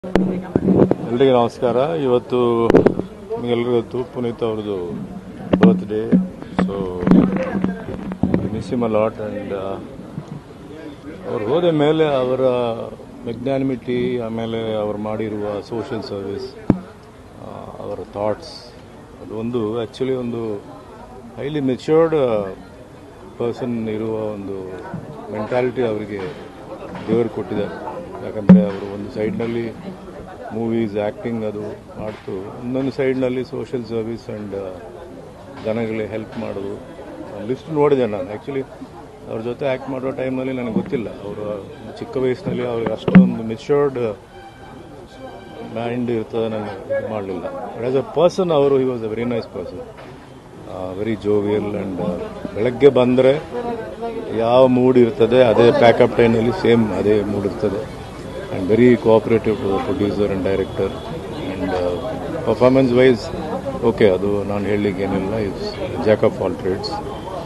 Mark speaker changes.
Speaker 1: ಎಲ್ರಿಗೂ ನಮಸ್ಕಾರ ಇವತ್ತು ನಿಮಗೆಲ್ಲರಿಗೂ ಗೊತ್ತು ಪುನೀತ್ ಅವ್ರದ್ದು birthday so miss him lot and ಅವ್ರು ಹೋದ ಮೇಲೆ ಅವರ ಮೆಗ್ನಾನಿಮಿಟಿ ಆಮೇಲೆ ಅವ್ರು ಮಾಡಿರುವ ಸೋಷಿಯಲ್ ಸರ್ವಿಸ್ ಅವರ ಥಾಟ್ಸ್ ಅದು ಒಂದು ಆ್ಯಕ್ಚುಲಿ ಒಂದು ಹೈಲಿ ಮೆಚ್ಯೂರ್ಡ್ ಪರ್ಸನ್ ಇರುವ ಒಂದು ಮೆಂಟಾಲಿಟಿ ಅವರಿಗೆ ದೇವರು ಕೊಟ್ಟಿದ್ದಾರೆ ಯಾಕಂದರೆ ಅವರು ಒಂದು ಸೈಡ್ನಲ್ಲಿ ಮೂವೀಸ್ ಆ್ಯಕ್ಟಿಂಗ್ ಅದು ಮಾಡ್ತು ಇನ್ನೊಂದು ಸೈಡ್ನಲ್ಲಿ ಸೋಷಿಯಲ್ ಸರ್ವಿಸ್ ಆ್ಯಂಡ್ ಜನಗಳಿಗೆ ಹೆಲ್ಪ್ ಮಾಡೋದು ಲಿಸ್ಟ್ ನೋಡಿದೆ ನಾನು ಆ್ಯಕ್ಚುಲಿ ಅವ್ರ ಜೊತೆ ಆ್ಯಕ್ಟ್ ಮಾಡೋ ಟೈಮ್ನಲ್ಲಿ ನನಗೆ ಗೊತ್ತಿಲ್ಲ ಅವರು ಚಿಕ್ಕ ವಯಸ್ಸಿನಲ್ಲಿ ಅವ್ರಿಗೆ ಅಷ್ಟೊಂದು ಮೆಚ್ಯೂರ್ಡ್ ಮೈಂಡ್ ಇರ್ತದೆ ನನಗೆ ಇದು ಮಾಡಲಿಲ್ಲ ಬಟ್ ಆಸ್ ಅ ಪರ್ಸನ್ ಅವರು he was a very nice person very jovial and ಬೆಳಗ್ಗೆ ಬಂದರೆ ಯಾವ ಮೂಡ್ ಇರ್ತದೆ ಅದೇ ಪ್ಯಾಕಪ್ ಟೈಮ್ನಲ್ಲಿ ಸೇಮ್ ಅದೇ ಮೂಡ್ ಇರ್ತದೆ and very cooperative to producer and director and performance wise okay ಅದು ನಾನು ಹೇಳಲಿಕ್ಕೆ ಏನಿಲ್ಲ it's jack of all trades